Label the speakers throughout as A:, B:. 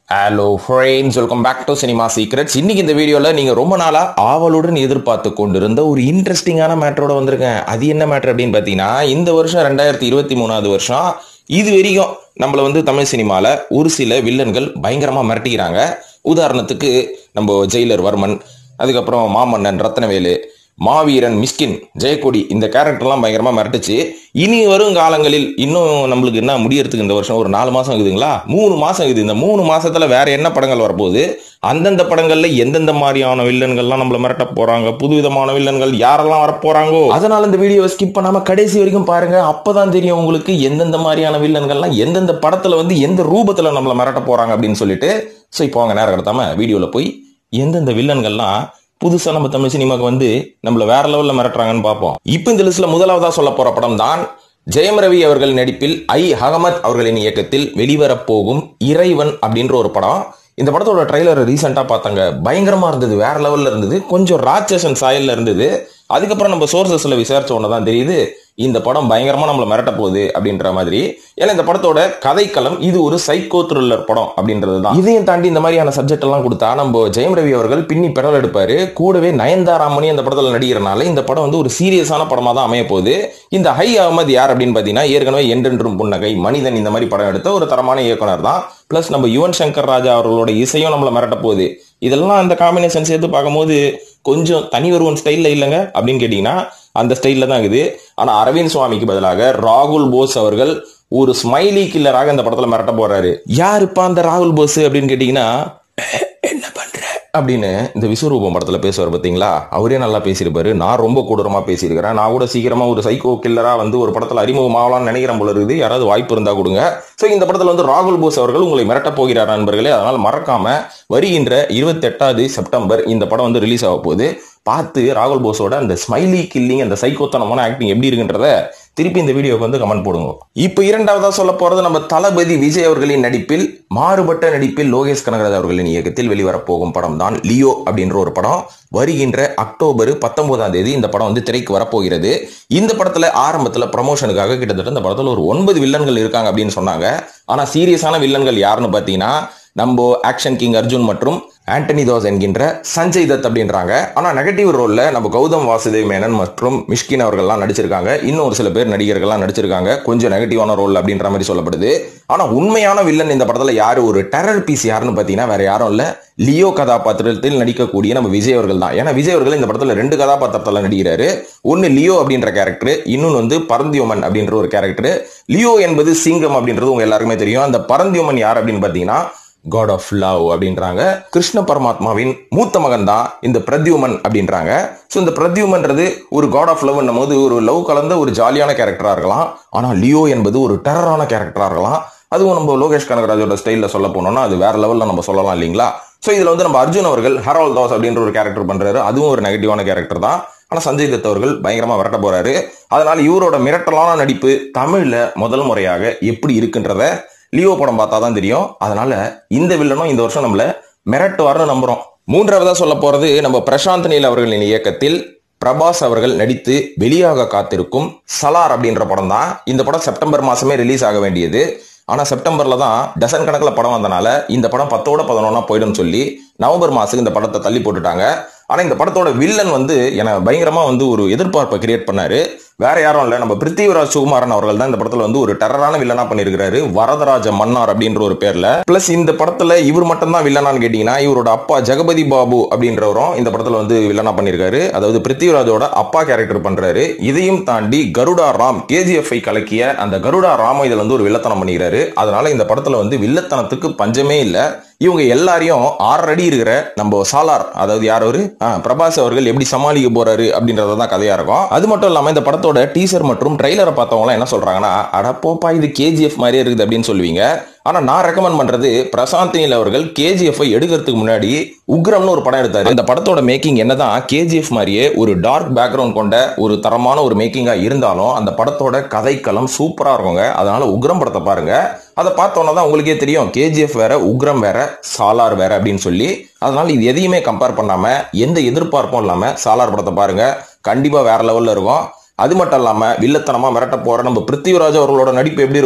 A: hello friends welcome back to cinema secrets இன்னைக்கு இந்த வீடியோல நீங்க ரொம்ப நாளா ஆவலுடன் எதிர்பார்த்து கொண்டிருந்த ஒரு இன்ட்ரெஸ்டிங்கான மேட்டரோட வந்திருக்கேன் அது என்ன மேட்டர் அப்படின்னு பார்த்தீங்கன்னா இந்த வருஷம் ரெண்டாயிரத்தி இருபத்தி மூணாவது வருஷம் இது வரைக்கும் நம்மள வந்து தமிழ் சினிமால ஒரு சில வில்லன்கள் பயங்கரமா மிரட்டிக்கிறாங்க உதாரணத்துக்கு நம்ம ஜெயிலர் வர்மன் அதுக்கப்புறம் மாமன்னன் ரத்னவேலு மாவீரன் மிஸ்கின் ஜெயக்கொடி இந்த கேரக்டர்லாம் பயங்கரமா மிரட்டுச்சு இனி வரும் காலங்களில் இன்னும் நம்மளுக்கு என்ன முடியறதுக்கு இந்த வருஷம் ஒரு நாலு மாசம் இருக்குதுங்களா மூணு மாசம் இருக்குது இந்த மூணு மாசத்துல வேற என்ன படங்கள் வரப்போகுது அந்தந்த படங்கள்ல எந்தெந்த மாதிரியான வில்லன்கள்லாம் நம்மள மிரட்ட போறாங்க புது விதமான வில்லன்கள் யாரெல்லாம் வரப்போறாங்கோ அதனால இந்த வீடியோவை ஸ்கிப் பண்ணாம கடைசி வரைக்கும் பாருங்க அப்பதான் தெரியும் உங்களுக்கு எந்தெந்த மாதிரியான வில்லன்கள்லாம் எந்தெந்த படத்துல வந்து எந்த ரூபத்துல நம்மள மிரட்ட போறாங்க அப்படின்னு சொல்லிட்டு ஸோ இப்போ அவங்க நேரம் கடத்தாம வீடியோல போய் எந்தெந்த வில்லன்கள்லாம் புதுசா நம்ம தமிழ் சினிமாக்கு வந்து நம்மள வேற லெவல்ல மிரட்டுறாங்கன்னு பார்ப்போம் இப்போ இந்த லிஸ்ட்ல முதலாவதா சொல்ல போற படம் தான் ஜெயம் ரவி அவர்கள் நடிப்பில் ஐ அகமத் அவர்களின் இயக்கத்தில் வெளிவரப்போகும் இறைவன் அப்படின்ற ஒரு படம் இந்த படத்தோட ட்ரைலர் ரீசெண்டா பார்த்தாங்க பயங்கரமா இருந்தது வேற லெவல்ல இருந்தது கொஞ்சம் ராட்சசன் சாயல்ல இருந்தது அதுக்கப்புறம் நம்ம சோர்சஸ்ல விசாரிச்ச உடனே தான் தெரியுது இந்த படம் பயங்கரமா நம்மளை மிரட்ட போகுது அப்படின்ற மாதிரி ஏன்னா இந்த படத்தோட கதைக்களம் இது ஒரு சைக்கோ த்ரில்லர் படம் அப்படின்றது தான் இதையும் தாண்டி இந்த மாதிரியான சப்ஜெக்ட் எல்லாம் கொடுத்தா நம்ம ஜெயம் ரவி அவர்கள் பின்னி பெடல் எடுப்பாரு கூடவே நயன்தாராமணி அந்த படத்துல நடிக்கிறனால இந்த படம் வந்து ஒரு சீரியஸான படமா தான் அமைய போகுது இந்த ஹை அகமது யார் அப்படின்னு பாத்தீங்கன்னா ஏற்கனவே என்றென்றும் புன்னகை மனிதன் இந்த மாதிரி படம் எடுத்த ஒரு தரமான இயக்குனர் தான் பிளஸ் நம்ம யுவன் சங்கர் ராஜா அவர்களோட இசையும் நம்மளை மிரட்ட போகுது இதெல்லாம் அந்த காம்பினேஷன் சேர்த்து பார்க்கும்போது கொஞ்சம் தனி ஒருவன் ஸ்டைல்ல இல்லைங்க அப்படின்னு கேட்டீங்கன்னா அந்த ஸ்டைல்ல தான் இருக்குது ஆனா அரவிந்த் சுவாமிக்கு பதிலாக ராகுல் போஸ் அவர்கள் ஒரு ஸ்மைலி கில்லராக இந்த படத்துல மிரட்ட போறாரு யாருப்பா அந்த ராகுல் போஸ் அப்படின்னு கேட்டீங்கன்னா என்ன பண்ற அப்படின்னு இந்த விஸ்வரூபம் படத்துல பேசுவார் பாத்தீங்களா அவரே நல்லா பேசியிருப்பாரு நான் ரொம்ப கொடூரமா பேசியிருக்கிறேன் நான் கூட சீக்கிரமா ஒரு சைக்கோ கில்லரா வந்து ஒரு படத்துல அறிமுகம் ஆகலாம்னு நினைக்கிறேன் போல இருக்குது யாராவது வாய்ப்பு இருந்தா கொடுங்க ஸோ இந்த படத்துல வந்து ராகுல் போஸ் அவர்கள் உங்களை மிரட்ட போகிறார் நண்பர்களே அதனால மறக்காம வருகின்ற இருபத்தி எட்டாவது செப்டம்பர் இந்த படம் வந்து ரிலீஸ் ஆக போகுது பார்த்து ராகுல் போஸோட அந்த ஸ்மைலி கில்லிங் அந்த சைக்கோத்தனமான ஆக்டிங் எப்படி இருக்குன்றத திருப்பி இந்த வீடியோக்கு வந்து கமெண்ட் போடுங்க இப்போ இரண்டாவதா சொல்ல போறது நம்ம தளபதி விஜய் அவர்களின் நடிப்பில் மாறுபட்ட நடிப்பில் லோகேஷ் கனகராஜ் அவர்களின் இயக்கத்தில் வெளிவரப்போகும் படம் தான் லியோ அப்படின்ற ஒரு படம் வருகின்ற அக்டோபர் பத்தொன்பதாம் தேதி இந்த படம் வந்து திரைக்கு வரப்போகிறது இந்த படத்துல ஆரம்பத்துல ப்ரமோஷனுக்காக கிட்டத்தட்ட இந்த படத்துல ஒரு ஒன்பது வில்லன்கள் இருக்காங்க அப்படின்னு சொன்னாங்க ஆனா சீரியஸான வில்லன்கள் யாருன்னு பாத்தீங்கன்னா நம்ம ஆக்ஷன் கிங் அர்ஜுன் மற்றும் ஆண்டனி தோஸ் என்கின்ற சஞ்சய் தத் அப்படின்றாங்க ஆனா நெகட்டிவ் ரோல்ல நம்ம கௌதம் வாசுதேவ் மேனன் மற்றும் மிஷ்கின் அவர்கள்லாம் நடிச்சிருக்காங்க இன்னும் ஒரு சில பேர் நடிகர்கள்லாம் நடிச்சிருக்காங்க கொஞ்சம் நெகட்டிவான ரோல் அப்படின்ற மாதிரி சொல்லப்படுது ஆனா உண்மையான வில்லன் இந்த படத்துல யாரு ஒரு டெரர் பீஸ் யாருன்னு பாத்தீங்கன்னா வேற யாரும் இல்ல லியோ கதாபாத்திரத்தில் நடிக்கக்கூடிய நம்ம விஜய் அவர்கள் தான் ஏன்னா விஜய் அவர்கள் இந்த படத்துல ரெண்டு கதாபாத்திரத்துல நடிக்கிறாரு ஒன்னு லியோ அப்படின்ற கேரக்டர் இன்னொன்னு வந்து பரந்தியோமன் அப்படின்ற ஒரு கேரக்டர் லியோ என்பது சிங்கம் அப்படின்றது உங்க எல்லாருக்குமே தெரியும் அந்த பரந்தியோமன் யார் அப்படின்னு பாத்தீங்கன்னா காட் ஆஃப் லவ் அப்படின்றாங்க கிருஷ்ண பரமாத்மாவின் மூத்த மகன் தான் இந்த பிரத்யுமன் அப்படின்றாங்க ஸோ இந்த பிரத்யுமன்றது ஒரு காட் ஆஃப் லவ் போது ஒரு லவ் கலந்த ஒரு ஜாலியான கேரக்டரா இருக்கலாம் ஆனா லியோ என்பது ஒரு டெரரான கேரக்டரா இருக்கலாம் அதுவும் நம்ம லோகேஷ் கனகராஜோட ஸ்டைல்ல சொல்ல போனோம்னா அது வேற லெவல்ல நம்ம சொல்லலாம் இல்லைங்களா ஸோ இதுல வந்து நம்ம அர்ஜுன் அவர்கள் ஹரோல் தாஸ் அப்படின்ற ஒரு கேரக்டர் பண்றாரு அதுவும் ஒரு நெகட்டிவான கேரக்டர் தான் ஆனா சஞ்சய் தத் அவர்கள் பயங்கரமா விரட்ட போறாரு அதனால இவரோட மிரட்டலான நடிப்பு தமிழ்ல முதல் முறையாக எப்படி இருக்குன்றத லியோ படம் பார்த்தா தான் தெரியும் அதனால இந்த வில்லனும் இந்த வருஷம் நம்மள மிரட்டுவார்னு நம்புறோம் மூன்றாவதா சொல்ல போறது நம்ம பிரசாந்த் நீல் அவர்களின் இயக்கத்தில் பிரபாஸ் அவர்கள் நடித்து வெளியாக காத்திருக்கும் சலார் அப்படின்ற படம் தான் இந்த படம் செப்டம்பர் மாசமே ரிலீஸ் ஆக வேண்டியது ஆனா செப்டம்பர்ல தான் டசன் கணக்கில் படம் வந்தனால இந்த படம் பத்தோட பதினொன்னா போயிடும் சொல்லி நவம்பர் மாசத்துக்கு இந்த படத்தை தள்ளி போட்டுட்டாங்க ஆனா இந்த படத்தோட வில்லன் வந்து என பயங்கரமா வந்து ஒரு எதிர்பார்ப்பை கிரியேட் பண்ணாரு வேற யாரும் இல்ல நம்ம பிருத்திவிராஜ் சுகுமாரன் அவர்கள் தான் இந்த படத்துல வந்து ஒரு டெரரான வில்லனா பண்ணிருக்காரு வரதராஜ மன்னார் அப்படின்ற ஒரு பேர்ல பிளஸ் இந்த படத்துல இவர் மட்டும் தான் வில்லனான்னு கேட்டீங்கன்னா இவரோட அப்பா ஜெகபதி பாபு அப்படின்றவரும் இந்த படத்துல வந்து வில்லனா பண்ணிருக்காரு அதாவது பிருத்திவிராஜோட அப்பா கேரக்டர் பண்றாரு இதையும் தாண்டி கருடா ராம் கேஜிஎஃப் ஐ கலக்கிய அந்த கருடா ராம இதுல வந்து ஒரு வில்லத்தனம் பண்ணிக்கிறாரு அதனால இந்த படத்துல வந்து வில்லத்தனத்துக்கு பஞ்சமே இல்ல இவங்க எல்லாரையும் ஆறு அடி இருக்கிற நம்ம சாலார் அதாவது யார் அவரு ஆ, பிரபாஸ் அவர்கள் எப்படி சமாளிக்க போறாரு அப்படின்றதான் கதையா இருக்கும் அது மட்டும் இல்லாம இந்த படத்தோட டீசர் மற்றும் ட்ரைலரை பார்த்தவங்க என்ன சொல்றாங்கன்னா அட போப்பா இது கேஜிஎஃப் மாதிரியே இருக்குது அப்படின்னு சொல்லுவீங்க ஆனா நான் ரெக்கமெண்ட் பண்றது பிரசாந்த் நீல் அவர்கள் கேஜிஎஃப் எடுக்கிறதுக்கு முன்னாடி உக்ரம்னு ஒரு படம் எடுத்தாரு அந்த படத்தோட மேக்கிங் என்னதான் கேஜிஎஃப் மாதிரியே ஒரு டார்க் பேக்ரவுண்ட் கொண்ட ஒரு தரமான ஒரு மேக்கிங்கா இருந்தாலும் அந்த படத்தோட கதைக்களம் சூப்பரா இருக்குங்க அதனால உக்ரம் படத்தை பாருங்க அதை பார்த்தோன்னா தான் உங்களுக்கே தெரியும் கேஜிஎஃப் வேற உக்ரம் வேற சாலார் வேற அப்படின்னு சொல்லி அதனால இது எதையுமே கம்பேர் பண்ணாம எந்த எதிர்பார்ப்பும் இல்லாம சாலார் படத்தை பாருங்க கண்டிப்பா வேற லெவல்ல இருக்கும் அது மட்டும் இல்லாம வில்லத்தனமா மிரட்ட போற நம்ம பிருத்திவிராஜ் அவர்களோட நடிப்பு எப்படி இருக்கும்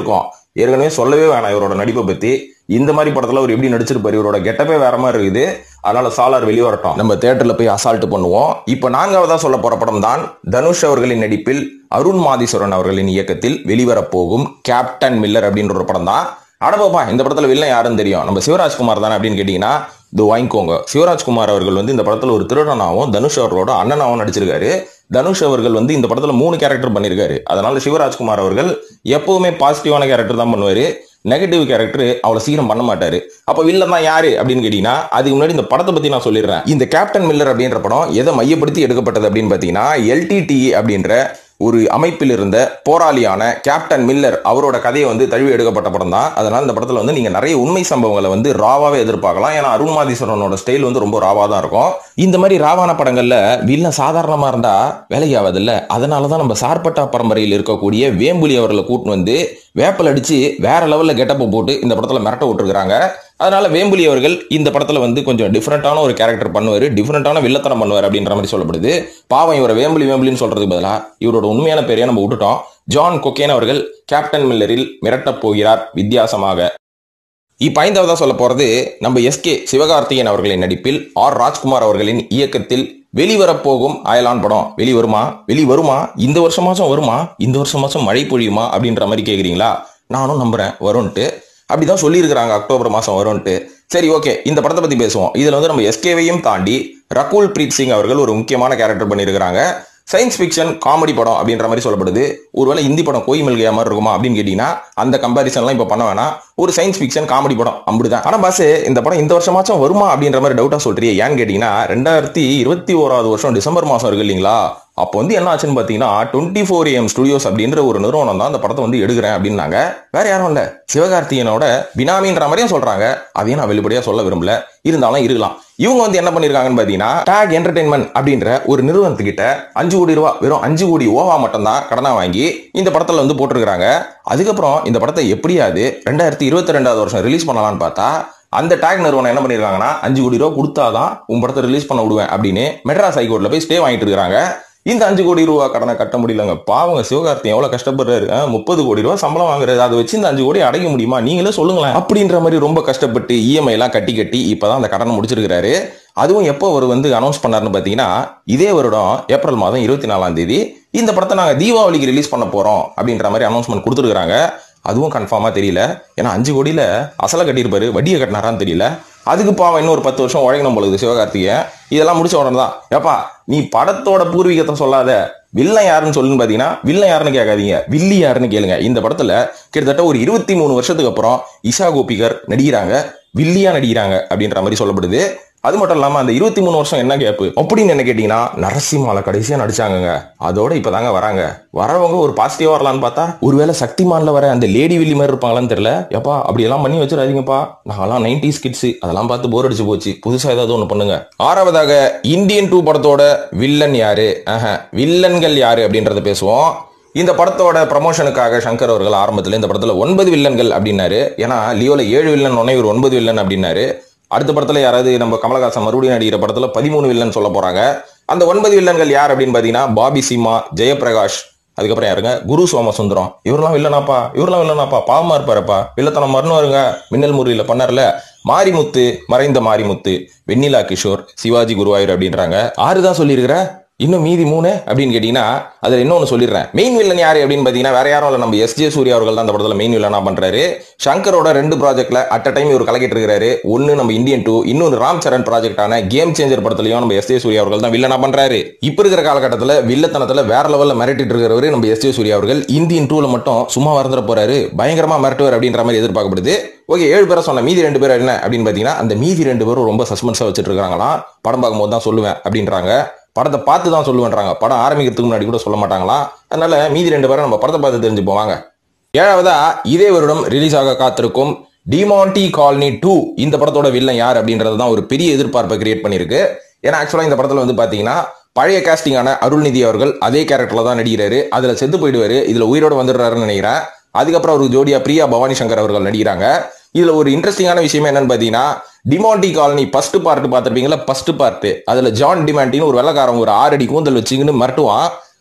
A: ஏற்கனவே சொல்லவே வேணாம் இவரோட நடிப்பை பத்தி இந்த மாதிரி படத்துல அவர் எப்படி நடிச்சிருப்பாரு இவரோட கெட்டப்பே வேற மாதிரி இருக்குது அதனால சாலார் வெளியே வரட்டும் நம்ம தேட்டர்ல போய் அசால்ட் பண்ணுவோம் இப்ப நான்காவதா சொல்ல போற படம் தான் தனுஷ் அவர்களின் நடிப்பில் அருண் மாதீஸ்வரன் அவர்களின் இயக்கத்தில் வெளிவரப்போகும் கேப்டன் மில்லர் அப்படின்ற ஒரு படம் தான் அடப்பாப்பா இந்த படத்துல வில்லன் யாருன்னு தெரியும் நம்ம சிவராஜ்குமார் தானே அப்படின்னு கேட்டீங்கன்னா இது வாங்கிக்கோங்க சிவராஜ்குமார் அவர்கள் வந்து இந்த படத்துல ஒரு திருடனாவும் தனுஷ் அவர்களோட அண்ணனாவும் நடிச்சிருக்காரு தனுஷ் அவர்கள் வந்து இந்த படத்துல மூணு கேரக்டர் பண்ணியிருக்காரு அதனால சிவராஜ்குமார் அவர்கள் எப்பவுமே பாசிட்டிவான கேரக்டர் தான் பண்ணுவாரு நெகட்டிவ் கேரக்டர் அவ்வளவு சீக்கிரம் பண்ண மாட்டாரு அப்ப வில்லன் தான் யாரு அப்படின்னு கேட்டீங்கன்னா அதுக்கு முன்னாடி இந்த படத்தை பத்தி நான் சொல்லிடுறேன் இந்த கேப்டன் மில்லர் அப்படின்ற படம் எதை மையப்படுத்தி எடுக்கப்பட்டது அப்படின்னு பாத்தீங்கன்னா எல்டிடி அப்படின்ற ஒரு அமைப்பில் இருந்த போராளியான கேப்டன் மில்லர் அவரோட கதையை வந்து தழுவி எடுக்கப்பட்ட படம் தான் அதனால இந்த படத்துல வந்து நீங்க நிறைய உண்மை சம்பவங்களை வந்து ராவாவே எதிர்பார்க்கலாம் ஏன்னா அருண் மாதீஸ்வரனோட ஸ்டைல் வந்து ரொம்ப ராவா தான் இருக்கும் இந்த மாதிரி ராவான படங்கள்ல வில்லன் சாதாரணமா இருந்தா வேலைக்கு ஆகாதுல்ல அதனாலதான் நம்ம சார்பட்டா பரம்பரையில் இருக்கக்கூடிய வேம்புலி அவர்களை கூட்டு வந்து வேப்பல் அடிச்சு வேற லெவல்ல கெட்டப்ப போட்டு இந்த படத்துல மிரட்ட விட்டுருக்காங்க அதனால வேம்புலி அவர்கள் இந்த படத்துல வந்து கொஞ்சம் டிஃப்ரெண்டான ஒரு கேரக்டர் பண்ணுவாரு டிஃப்ரெண்டான வில்லத்தனம் பண்ணுவார் அப்படின்ற மாதிரி சொல்லப்படுது பாவம் இவரை வேம்புலி வேம்புலின்னு சொல்றதுக்கு பதிலா இவரோட உண்மையான பேரையே நம்ம விட்டுட்டோம் ஜான் கொக்கேன் அவர்கள் கேப்டன் மில்லரில் மிரட்டப் போகிறார் வித்தியாசமாக இப்ப ஐந்தாவதா சொல்ல போறது நம்ம எஸ்கே சிவகார்த்திகேயன் அவர்களின் நடிப்பில் ஆர் ராஜ்குமார் அவர்களின் இயக்கத்தில் வெளிவரப்போகும் அயலான் படம் வெளி வருமா வெளி வருமா இந்த வருஷமாச்சும் வருமா இந்த வருஷமாச்சும் மழை பொழியுமா அப்படின்ற மாதிரி கேக்குறீங்களா நானும் நம்புறேன் வரும்ன்ட்டு அப்படிதான் சொல்லியிருக்கிறாங்க அக்டோபர் மாசம் வரும்ன்ட்டு சரி ஓகே இந்த படத்தை பத்தி பேசுவோம் இதுல வந்து நம்ம எஸ்கேவையும் தாண்டி ரகுல் பிரீத் சிங் அவர்கள் ஒரு முக்கியமான கேரக்டர் பண்ணியிருக்கிறாங்க சயின்ஸ் ஃபிக்ஷன் காமெடி படம் அப்படின்ற மாதிரி சொல்லப்படுது ஒருவேளை ஹிந்தி படம் கோய் மில்கையா மாதிரி இருக்குமா அப்படின்னு கேட்டீங்கன்னா அந்த கம்பாரிசன்லாம் இப்போ பண்ண வேணாம் ஒரு சயின்ஸ் ஃபிக்ஷன் காமெடி படம் அப்படிதான் ஆனா பாஸ் இந்த படம் இந்த வருஷமாச்சும் வருமா அப்படின்ற மாதிரி டவுட்டா சொல்றீங்க ஏன்னு கேட்டீங்கன்னா ரெண்டாயிரத்தி இருபத்தி ஓராவது வருஷம் டிசம்பர் மாசம் இருக்கு இல்லைங்களா அப்போ வந்து என்ன ஆச்சுன்னு பார்த்தீங்கன்னா டுவெண்ட்டி ஃபோர் ஏஎம் ஸ்டுடியோஸ் அப்படின்ற ஒரு நிறுவனம் தான் அந்த படத்தை வந்து எடுக்கிறேன் அப்படின்னாங்க வேற யாரும் இல்ல சிவகார்த்திகேயனோட பினாமின்ற மாதிரியும் சொல்றாங்க அதையும் நான் வெளிப்படையா சொல்ல விரும்பல இருந்தாலும் இருக்கலாம் இவங்க வந்து என்ன பண்ணிருக்காங்கன்னு பாத்தீங்கன்னா டாக் என்டர்டைன்மெண்ட் அப்படின்ற ஒரு நிறுவனத்துக்கிட்ட அஞ்சு கோடி ரூபா வெறும் அஞ்சு கோடி ஓவா மட்டும் தான் கடனா வாங்கி இந்த படத்துல வந்து போட்டிருக்காங்க அதுக்கப்புறம் இந்த படத்தை எப்படியாவது ரெண்டாயிரத்தி இருபத்தி ரெண்டாவது வருஷம் ரிலீஸ் பண்ணலாம்னு பார்த்தா அந்த டேக் நிறுவனம் என்ன பண்ணிருக்காங்கன்னா அஞ்சு கோடி ரூபா கொடுத்தாதான் உன் படத்தை ரிலீஸ் பண்ண விடுவேன் அப்படின்னு மெட்ராஸ் ஹைகோர்ட்ல போய் ஸ்டே வாங்கிட்டு இருக்காங்க இந்த அஞ்சு கோடி ரூபா கடனை கட்ட முடியலங்க பாவங்க சிவகார்த்திகேயன் எவ்வளவு கஷ்டப்படுறாரு முப்பது கோடி ரூபா சம்பளம் வாங்குறது அதை வச்சு இந்த அஞ்சு கோடி அடைக்க முடியுமா நீங்களே சொல்லுங்களேன் அப்படின்ற மாதிரி ரொம்ப கஷ்டப்பட்டு இஎம்ஐ எல்லாம் கட்டி கட்டி இப்பதான் அந்த கடனை முடிச்சிருக்காரு அதுவும் எப்போ அவர் வந்து அனௌன்ஸ் பண்ணாருன்னு பார்த்தீங்கன்னா இதே வருடம் ஏப்ரல் மாதம் இருபத்தி நாலாம் தேதி இந்த படத்தை நாங்கள் தீபாவளிக்கு ரிலீஸ் பண்ண போறோம் அப்படின்ற மாதிரி அனௌன்ஸ்மெண்ட் கொடுத்துருக்காங்க அதுவும் கன்ஃபார்மாக தெரியல ஏன்னா அஞ்சு கோடியில் அசலை கட்டியிருப்பாரு வட்டியை கட்டினாரான்னு தெரியல அதுக்கு பாவம் இன்னும் ஒரு பத்து வருஷம் உழைக்கணும் பொழுது சிவகார்த்திகேயன் இதெல்லாம் முடிச்ச உடனே தான் ஏப்பா நீ படத்தோட பூர்வீகத்தை சொல்லாத வில்லன் யாருன்னு சொல்லுன்னு பாத்தீங்கன்னா வில்லன் யாருன்னு கேட்காதீங்க வில்லி யாருன்னு கேளுங்க இந்த படத்துல கிட்டத்தட்ட ஒரு இருபத்தி மூணு வருஷத்துக்கு அப்புறம் இஷா கோபிகர் நடிக்கிறாங்க வில்லியா நடிக்கிறாங்க அப்படின்ற மாதிரி சொல்லப்படுது அது மட்டும் இல்லாம அந்த இருபத்தி மூணு வருஷம் என்ன கேப்பு அப்படின்னு என்ன கேட்டீங்கன்னா நரசிம்மால கடைசியா நடிச்சாங்கங்க அதோட இப்பதாங்க வராங்க வரவங்க ஒரு பாசிட்டிவா வரலான்னு பார்த்தா ஒருவேளை சக்திமான்ல வர அந்த லேடி வில்லி மாதிரி இருப்பாங்களான்னு தெரியல எப்பா அப்படி எல்லாம் பண்ணி வச்சிடாதீங்கப்பா நாங்கெல்லாம் நைன்டிஸ் கிட்ஸ் அதெல்லாம் பார்த்து போர் அடிச்சு போச்சு புதுசா ஏதாவது ஒண்ணு பண்ணுங்க ஆறாவதாக இந்தியன் டூ படத்தோட வில்லன் யாரு ஆஹா, வில்லன்கள் யாரு அப்படின்றத பேசுவோம் இந்த படத்தோட ப்ரமோஷனுக்காக சங்கர் அவர்கள் ஆரம்பத்தில் இந்த படத்துல ஒன்பது வில்லன்கள் அப்படின்னாரு ஏன்னா லியோல ஏழு வில்லன் உடனே இவர் ஒன்பது வில்லன் அப்படின்னாரு அடுத்த படத்துல யாராவது நம்ம கமலஹாசன் மறுபடியும் நடிக்கிற படத்துல பதிமூணு வில்லன் சொல்ல போறாங்க அந்த ஒன்பது வில்லன்கள் யார் அப்படின்னு பாத்தீங்கன்னா பாபி சிம்மா ஜெயபிரகாஷ் அதுக்கப்புறம் யாருங்க குரு சோமசுந்தரம் இவரெல்லாம் வில்லனாப்பா இவரெல்லாம் வில்லனாப்பா பாவமா இருப்பாருப்பா வில்லத்தனம் மறந்துவாருங்க மின்னல் முறையில் பண்ணார்ல மாரிமுத்து மறைந்த மாரிமுத்து வெண்ணிலா கிஷோர் சிவாஜி குருவாயூர் அப்படின்றாங்க ஆறு தான் சொல்லியிருக்கிற இன்னும் மீதி மூணு அப்படின்னு கேட்டீங்கன்னா அதுல இன்னொன்னு சொல்லிடுறேன் மெயின் வில்லன் யாரு அப்படின்னு பாத்தீங்கன்னா வேற யாரும் இல்ல நம்ம எஸ் ஜே சூர்யா அவர்கள் தான் அந்த படத்துல மெயின் வில்லனா பண்றாரு சங்கரோட ரெண்டு ப்ராஜெக்ட்ல அட் அ டைம் இவர் கலக்கிட்டு இருக்காரு ஒன்னு நம்ம இந்தியன் டூ இன்னொன்று ராம் சரண் ப்ராஜெக்டான கேம் சேஞ்சர் படத்துலயும் நம்ம எஸ் ஜே சூர்யா அவர்கள் தான் வில்லனா பண்றாரு இப்ப இருக்கிற காலகட்டத்துல வில்லத்தனத்துல வேற லெவல்ல மிரட்டிட்டு இருக்கிறவரு நம்ம எஸ் ஜே சூர்யா அவர்கள் இந்தியன் டூல மட்டும் சும்மா வரந்துட போறாரு பயங்கரமா மிரட்டுவார் அப்படின்ற மாதிரி எதிர்பார்க்கப்படுது ஓகே ஏழு பேரை சொன்ன மீதி ரெண்டு பேர் என்ன அப்படின்னு பாத்தீங்கன்னா அந்த மீதி ரெண்டு பேரும் ரொம்ப சஸ்பென்ஸா வச்சுட்டு இருக்காங்களாம் படம் பார்க்கும்போது தான் சொல்லுவேன் அப்படின்றாங்க படத்தை பார்த்து தான் சொல்லுவேன்றாங்க படம் ஆரம்பிக்கிறதுக்கு முன்னாடி கூட சொல்ல மாட்டாங்களாம் அதனால மீதி ரெண்டு பேரும் நம்ம படத்தை பார்த்து தெரிஞ்சுப்போம் வாங்க ஏழாவதா இதே வருடம் ரிலீஸ் ஆக காத்திருக்கும் டிமாண்டி காலனி டூ இந்த படத்தோட வில்லன் யார் அப்படின்றது தான் ஒரு பெரிய எதிர்பார்ப்பை கிரியேட் பண்ணியிருக்கு ஏன்னா ஆக்சுவலா இந்த படத்துல வந்து பாத்தீங்கன்னா பழைய காஸ்டிங்கான அருள்நிதி அவர்கள் அதே கேரக்டர்ல தான் நடிக்கிறாரு அதுல செத்து போயிடுவாரு இதுல உயிரோட வந்துடுறாருன்னு நினைக்கிறேன் அதுக்கப்புறம் அவருக்கு ஜோடியா பிரியா பவானி சங்கர் அவர்கள் நடிக்கிறாங்க இதுல ஒரு இன்ட்ரெஸ்டிங்கான விஷயம் என்னன்னு பாத்தீங்கன்னா டிமாண்டி காலனி ஃபர்ஸ்ட் பார்ட் பார்த்திருப்பீங்களா ஃபர்ஸ்ட் பார்ட் அதுல ஜான் டிமாண்டின்னு ஒரு வெள்ளக்காரன் ஒரு ஆறு அடி கூந்தல் வச்சுக்கின்னு மிரட்டுவான்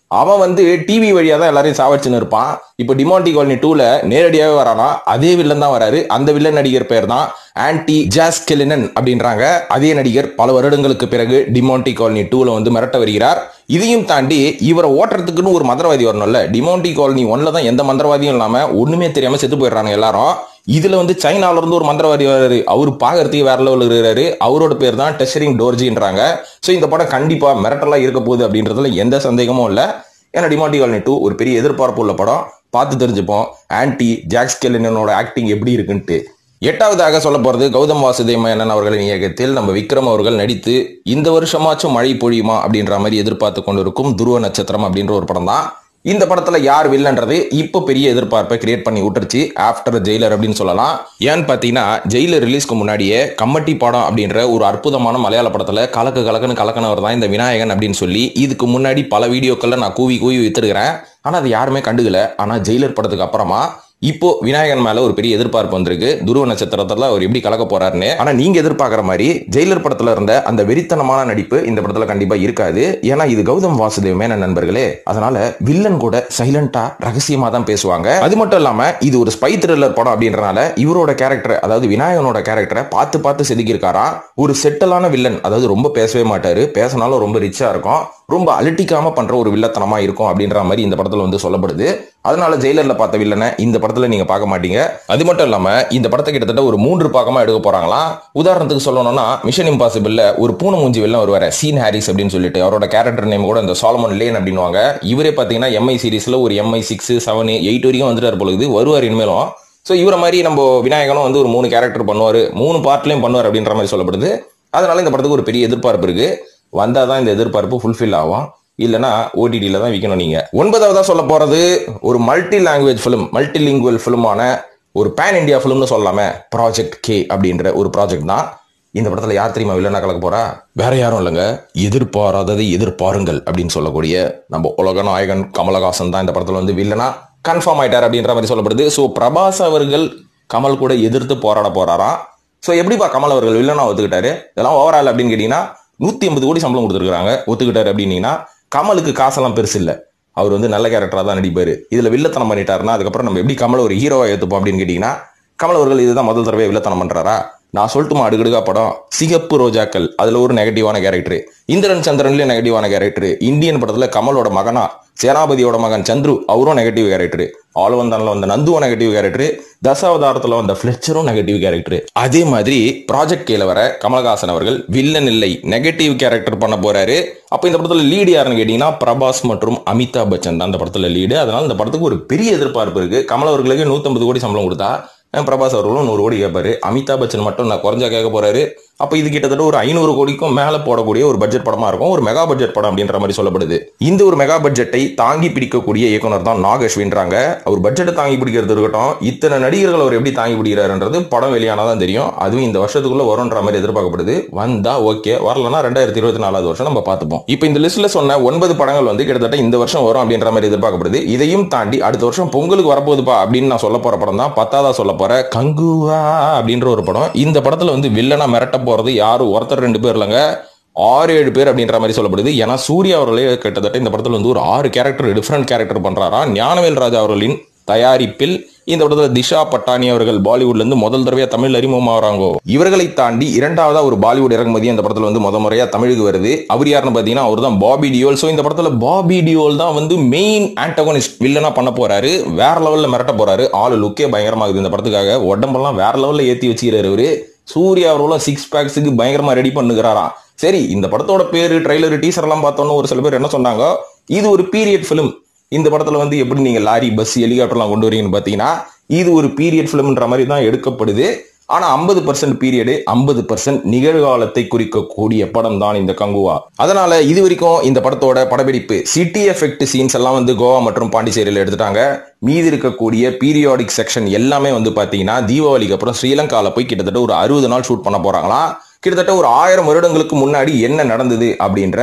A: அவன் வந்து டிவி வழியா தான் எல்லாரையும் சாவடிச்சுன்னு இருப்பான் இப்போ டிமாண்டி காலனி டூல நேரடியாவே வரானா அதே வில்லன் தான் வராரு அந்த வில்லன் நடிகர் பேர் தான் ஆன்டி ஜாஸ் கெலினன் அப்படின்றாங்க அதே நடிகர் பல வருடங்களுக்கு பிறகு டிமாண்டி காலனி டூல வந்து மிரட்ட வருகிறார் இதையும் தாண்டி இவரை ஓட்டுறதுக்குன்னு ஒரு மந்திரவாதி வரணும்ல டிமாண்டி காலனி ஒன்ல தான் எந்த மந்திரவாதியும் இல்லாம ஒண்ணுமே தெரியாம செத்து போயிடுறாங்க எல்லாரும் இதுல வந்து சைனால இருந்து ஒரு மந்திரவாதி வராரு அவர் பாக்குறதுக்கு வேற லெவல் இருக்கிறாரு அவரோட பேர் தான் டெஷரிங் டோர்ஜின்றாங்க சோ இந்த படம் கண்டிப்பா மிரட்டலா இருக்க போகுது அப்படின்றதுல எந்த சந்தேகமும் இல்ல ஏன்னா டிமாண்டி காலனி டூ ஒரு பெரிய எதிர்பார்ப்பு உள்ள படம் பார்த்து தெரிஞ்சுப்போம் ஆன்டி ஜாக்ஸ் கெலினனோட ஆக்டிங் எப்படி இருக்குன்ட்டு எட்டாவதாக சொல்ல போறது கௌதம் வாசுதேவ மேனன் அவர்களின் இயக்கத்தில் நம்ம விக்ரம் அவர்கள் நடித்து இந்த வருஷமாச்சும் மழை பொழியுமா அப்படின்ற மாதிரி எதிர்பார்த்து கொண்டிருக்கும் துருவ நட்சத்திரம் அப்படின்ற ஒரு படம் தான் இந்த படத்துல யார் வில்லன்றது இப்போ பெரிய எதிர்பார்ப்பை கிரியேட் பண்ணி விட்டுருச்சு ஆஃப்டர் ஜெயிலர் அப்படின்னு சொல்லலாம் ஏன்னு பாத்தீங்கன்னா ஜெயிலர் ரிலீஸ்க்கு முன்னாடியே கம்மட்டி படம் அப்படின்ற ஒரு அற்புதமான மலையாள படத்துல கலக்கு கலக்குன்னு கலக்கனவர் தான் இந்த விநாயகன் அப்படின்னு சொல்லி இதுக்கு முன்னாடி பல வீடியோக்கள்ல நான் கூவி கூவி வித்துருக்கிறேன் ஆனா அது யாருமே கண்டுக்கல ஆனா ஜெயிலர் படத்துக்கு அப்புறமா இப்போ விநாயகன் மேல ஒரு பெரிய எதிர்பார்ப்பு வந்திருக்கு துருவ நட்சத்திரத்துல அவர் எப்படி கலக்க போறாருன்னு ஆனா நீங்க எதிர்பார்க்குற மாதிரி ஜெயிலர் படத்துல இருந்த அந்த வெறித்தனமான நடிப்பு இந்த படத்துல கண்டிப்பா இருக்காது ஏன்னா இது கௌதம் வாசுதேவ் மேனன் நண்பர்களே அதனால வில்லன் கூட சைலண்டா ரகசியமா தான் பேசுவாங்க அது மட்டும் இல்லாம இது ஒரு ஸ்பை த்ரில்லர் படம் அப்படின்றனால இவரோட கேரக்டர் அதாவது விநாயகனோட கேரக்டரை பார்த்து பார்த்து செதுக்கியிருக்காராம் ஒரு செட்டலான வில்லன் அதாவது ரொம்ப பேசவே மாட்டாரு பேசினாலும் ரொம்ப ரிச்சா இருக்கும் ரொம்ப அலட்டிக்காம பண்ற ஒரு வில்லத்தனமா இருக்கும் அப்படின்ற மாதிரி இந்த படத்துல வந்து சொல்லப்படுது அதனால ஜெயிலர்ல பார்த்த வில்லனை இந்த படத்துல நீங்க பார்க்க மாட்டீங்க அது மட்டும் இல்லாம இந்த படத்தை கிட்டத்தட்ட ஒரு மூன்று பாகமா எடுக்க போறாங்களாம் உதாரணத்துக்கு சொல்லணும்னா மிஷன் இம்பாசிபிள்ல ஒரு பூனை மூஞ்சி வில்லன் வருவாரு சீன் ஹாரிஸ் அப்படின்னு சொல்லிட்டு அவரோட கேரக்டர் நேம் கூட இந்த சாலமன் லேன் அப்படின்னுவாங்க இவரே பாத்தீங்கன்னா எம்ஐ சீரிஸ்ல ஒரு எம்ஐ சிக்ஸ் செவன் எயிட் வரைக்கும் வந்துட்டார் பொழுது வருவார் இனிமேலும் ஸோ இவரை மாதிரி நம்ம விநாயகனும் வந்து ஒரு மூணு கேரக்டர் பண்ணுவார் மூணு பார்ட்லையும் பண்ணுவார் அப்படின்ற மாதிரி சொல்லப்படுது அதனால இந்த படத்துக்கு ஒரு பெரிய எதிர்பார்ப்பு இருக்கு வந்தால் தான் இந்த எதிர்பார்ப்பு ஃபுல்ஃபில் ஆகும் இல்லைனா ஓடிடியில் தான் விற்கணும் நீங்கள் ஒன்பதாவதாக சொல்ல போகிறது ஒரு multi language film multilingual ஃபிலிமான ஒரு பேன் இண்டியா ஃபிலிம்னு சொல்லலாமே ப்ராஜெக்ட் கே அப்படின்ற ஒரு ப்ராஜெக்ட் தான் இந்த படத்தில் யார் தெரியுமா வில்லனா கலக்க போறா வேற யாரும் இல்லைங்க எதிர்பாராததை எதிர்பாருங்கள் அப்படின்னு சொல்லக்கூடிய நம்ம உலக நாயகன் கமலஹாசன் தான் இந்த படத்தில் வந்து வில்லனா கன்ஃபார்ம் ஆயிட்டார் அப்படின்ற மாதிரி சொல்லப்படுது ஸோ பிரபாஸ் அவர்கள் கமல் கூட எதிர்த்து போராட போறாராம் ஸோ எப்படிப்பா கமல் அவர்கள் வில்லனா ஒத்துக்கிட்டாரு இதெல்லாம் ஓவரால் அப்படின்னு கேட்டீங்கன்னா நூத்தி ஐம்பது கோடி சம்பளம் கொடுத்துருக்காங்க ஒத்துக்கிட்டாரு அப்படின்னீங்கன்னா கமலுக்கு காசெல்லாம் பெருசு இல்லை அவர் வந்து நல்ல கேரக்டரா தான் நடிப்பாரு இதுல வில்லத்தனம் பண்ணிட்டாருன்னா அதுக்கப்புறம் நம்ம எப்படி கமல் ஒரு ஹீரோவா ஏத்துப்போம் அப்படின்னு கேட்டீங்கன்னா கமல் அவர்கள் இதுதான் முதல் தடவை வில்லத்தனம் பண்றாரா நான் சொல்லட்டுமா அடுக்கடுக்கா படம் சிகப்பு ரோஜாக்கள் அதுல ஒரு நெகட்டிவான கேரக்டர் இந்திரன் சந்திரன்லயும் நெகட்டிவான கேரக்டர் இந்தியன் படத்துல கமலோட மகனா சேனாபதியோட மகன் சந்துரு அவரும் நெகட்டிவ் கேரக்டர் ஆளுவந்தான்ல வந்த நந்துவும் நெகட்டிவ் கேரக்டர் தசாவதாரத்துல வந்த ஃபிளெச்சரும் நெகட்டிவ் கேரக்டர் அதே மாதிரி ப்ராஜெக்ட் கேல வர கமலஹாசன் அவர்கள் வில்லன் இல்லை நெகட்டிவ் கேரக்டர் பண்ண போறாரு அப்ப இந்த படத்துல லீடு யாருன்னு கேட்டீங்கன்னா பிரபாஸ் மற்றும் அமிதாப் பச்சன் தான் அந்த படத்துல லீடு அதனால இந்த படத்துக்கு ஒரு பெரிய எதிர்பார்ப்பு இருக்கு கமல் அவர்களுக்கு நூத்தம்பது கோடி சம்பளம் கொடுத்தா அஹ் பிரபாஸ் அவர்களும் நூறு கோடி கேட்பாரு அமிதாப் பச்சன் மட்டும் நான் குறைஞ்சா கேட்க போறாரு அப்ப இது கிட்டத்தட்ட ஒரு ஐநூறு கோடிக்கும் மேல போடக்கூடிய ஒரு பட்ஜெட் படமா இருக்கும் ஒரு மெகா பட்ஜெட் படம் அப்படின்ற மாதிரி சொல்லப்படுது இந்த ஒரு மெகா பட்ஜெட்டை தாங்கி பிடிக்கக்கூடிய இயக்குனர் தான் நாகேஷ்வின்றாங்க அவர் பட்ஜெட்டை தாங்கி பிடிக்கிறது இருக்கட்டும் இத்தனை நடிகர்கள் அவர் எப்படி தாங்கி பிடிக்கிறாருன்றது படம் வெளியானாதான் தெரியும் அதுவும் இந்த வருஷத்துக்குள்ள வரும்ன்ற மாதிரி எதிர்பார்க்கப்படுது வந்தா ஓகே வரலன்னா ரெண்டாயிரத்தி இருபத்தி நாலாவது வருஷம் நம்ம பார்த்துப்போம் இப்போ இந்த லிஸ்ட்ல சொன்ன ஒன்பது படங்கள் வந்து கிட்டத்தட்ட இந்த வருஷம் வரும் அப்படின்ற மாதிரி எதிர்பார்க்கப்படுது இதையும் தாண்டி அடுத்த வருஷம் பொங்கலுக்கு வரப்போகுதுப்பா அப்படின்னு நான் சொல்ல போற படம் தான் பத்தாவதா சொல்ல போற கங்குவா அப்படின்ற ஒரு படம் இந்த படத்துல வந்து வில்லனா மிரட்ட போறது யாரும் ஒருத்தர் ரெண்டு பேர் இல்லைங்க ஆறு ஏழு பேர் அப்படின்ற மாதிரி சொல்லப்படுது ஏன்னா சூர்யா அவர்களே கிட்டத்தட்ட இந்த படத்துல வந்து ஒரு ஆறு கேரக்டர் டிஃப்ரெண்ட் கேரக்டர் பண்றாரா ஞானவேல் ராஜா அவர்களின் தயாரிப்பில் இந்த படத்துல திஷா பட்டானி அவர்கள் பாலிவுட்ல இருந்து முதல் தடவையா தமிழ் அறிமுகமாகறாங்க இவர்களை தாண்டி இரண்டாவதா ஒரு பாலிவுட் இறக்குமதி அந்த படத்துல வந்து முத முறையா தமிழுக்கு வருது அவர் யாருன்னு பாத்தீங்கன்னா அவர் தான் பாபி டியோல் ஸோ இந்த படத்துல பாபி டியோல் தான் வந்து மெயின் ஆன்டகோனிஸ்ட் வில்லனா பண்ண போறாரு வேற லெவல்ல மிரட்ட போறாரு ஆளு லுக்கே பயங்கரமாகுது இந்த படத்துக்காக உடம்பெல்லாம் வேற லெவல்ல ஏத்தி வச்சுக்கிறாரு அவரு சூர்யா அவர்களும் சிக்ஸ் பேக்ஸுக்கு பயங்கரமா ரெடி பண்ணுகிறாராம் சரி இந்த படத்தோட பேரு ட்ரைலர் டீசர் எல்லாம் பார்த்தோன்னு ஒரு சில பேர் என்ன சொன்னாங்க இது ஒரு பீரியட் ஃபிலிம் இந்த படத்துல வந்து எப்படி நீங்க லாரி பஸ் ஹெலிகாப்டர்லாம் கொண்டு வரீங்கன்னு பாத்தீங்கன்னா இது ஒரு பீரியட் ஃபிலிம்ன்ற மாதிரி தான் எடுக்கப்படுது ஆனா ஐம்பது பர்சன்ட் பீரியடு ஐம்பது பர்சன்ட் நிகழ்காலத்தை குறிக்கக்கூடிய படம் தான் இந்த கங்குவா அதனால இது வரைக்கும் இந்த படத்தோட படப்பிடிப்பு சிட்டி எஃபெக்ட் சீன்ஸ் எல்லாம் வந்து கோவா மற்றும் பாண்டிச்சேரியில் எடுத்துட்டாங்க மீதி இருக்கக்கூடிய பீரியாடிக் செக்ஷன் எல்லாமே வந்து பாத்தீங்கன்னா தீபாவளிக்கு அப்புறம் ஸ்ரீலங்கால போய் கிட்டத்தட்ட ஒரு அறுபது நாள் ஷூட் பண்ண போறாங்களாம் கிட்டத்தட்ட ஒரு ஆயிரம் வருடங்களுக்கு முன்னாடி என்ன நடந்தது அப்படின்ற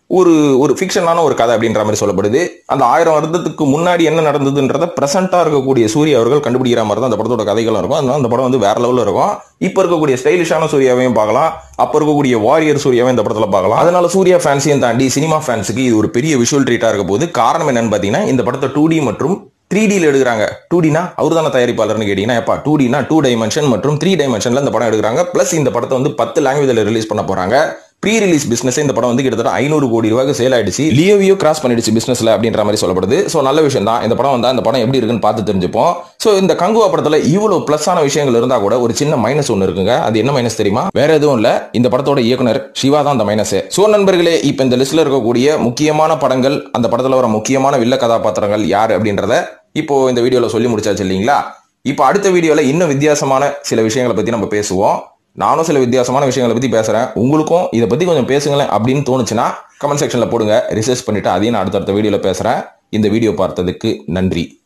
A: ஒரு ஒரு ஃபிக்ஷனான ஒரு கதை அப்படின்ற மாதிரி சொல்லப்படுது அந்த ஆயிரம் வருடத்துக்கு முன்னாடி என்ன நடந்ததுன்றத பிரசண்டா இருக்கக்கூடிய சூர்யா அவர்கள் கண்டுபிடிக்கிற மாதிரி தான் அந்த படத்தோட கதைகளும் இருக்கும் அதனால அந்த படம் வந்து வேற லெவலில் இருக்கும் இப்போ இருக்கக்கூடிய ஸ்டைலிஷான சூர்யாவையும் பார்க்கலாம் அப்போ இருக்கக்கூடிய வாரியர் சூர்யாவை இந்த படத்தில் பார்க்கலாம் அதனால சூர்யா ஃபேன்ஸையும் தாண்டி சினிமா ஃபேன்ஸுக்கு இது ஒரு பெரிய விஷுவல் ட்ரீட்டாக இருக்க போது காரணம் என்னன்னு பார்த்தீங்கன்னா இந்த படத்தை டூ மற்றும் த்ரீ டியில் எடுக்கிறாங்க டூ டினா அவர் தானே தயாரிப்பாளர்னு கேட்டீங்கன்னா எப்பா டூ டினா டூ டைமென்ஷன் மற்றும் த்ரீ டைமென்ஷன்ல இந்த படம் எடுக்கிறாங்க பிளஸ் இந்த படத்தை வந்து பத்து லாங்குவேஜில் ரிலீஸ் பண்ண போறாங்க ப்ரீ ரிலீஸ் பிசினஸ் இந்த படம் வந்து கிட்டத்தட்ட ஐநூறு கோடி ரூபாய்க்கு சேல் ஆயிடுச்சு லியோவியோ கிராஸ் பண்ணிடுச்சு பிசினஸ்ல அப்படின்ற மாதிரி சொல்லப்படுது ஸோ நல்ல விஷயம் தான் இந்த படம் வந்தா இந்த படம் எப்படி இருக்குன்னு பார்த்து தெரிஞ்சுப்போம் ஸோ இந்த கங்குவா படத்துல இவ்வளவு பிளஸ் ஆன விஷயங்கள் இருந்தா கூட ஒரு சின்ன மைனஸ் ஒன்று இருக்குங்க அது என்ன மைனஸ் தெரியுமா வேற எதுவும் இல்ல இந்த படத்தோட இயக்குனர் சிவா தான் அந்த மைனஸ் ஸோ நண்பர்களே இப்போ இந்த லிஸ்ட்ல இருக்கக்கூடிய முக்கியமான படங்கள் அந்த படத்துல வர முக்கியமான வில்ல கதாபாத்திரங்கள் யார் அப்படின்றத இப்போ இந்த வீடியோல சொல்லி முடிச்சாச்சு இல்லைங்களா இப்போ அடுத்த வீடியோல இன்னும் வித்தியாசமான சில விஷயங்களை பத்தி நம்ம பேசுவோம் நானும் சில வித்தியாசமான விஷயங்களை பத்தி பேசுறேன் உங்களுக்கும் இதை பத்தி கொஞ்சம் பேசுங்களேன் அப்படின்னு தோணுச்சுன்னா கமெண்ட் செக்ஷன்ல போடுங்க ரிசர்ச் பண்ணிட்டு அதையும் நான் அடுத்தடுத்த வீடியோல பேசுறேன் இந்த வீடியோ பார்த்ததுக்கு நன்றி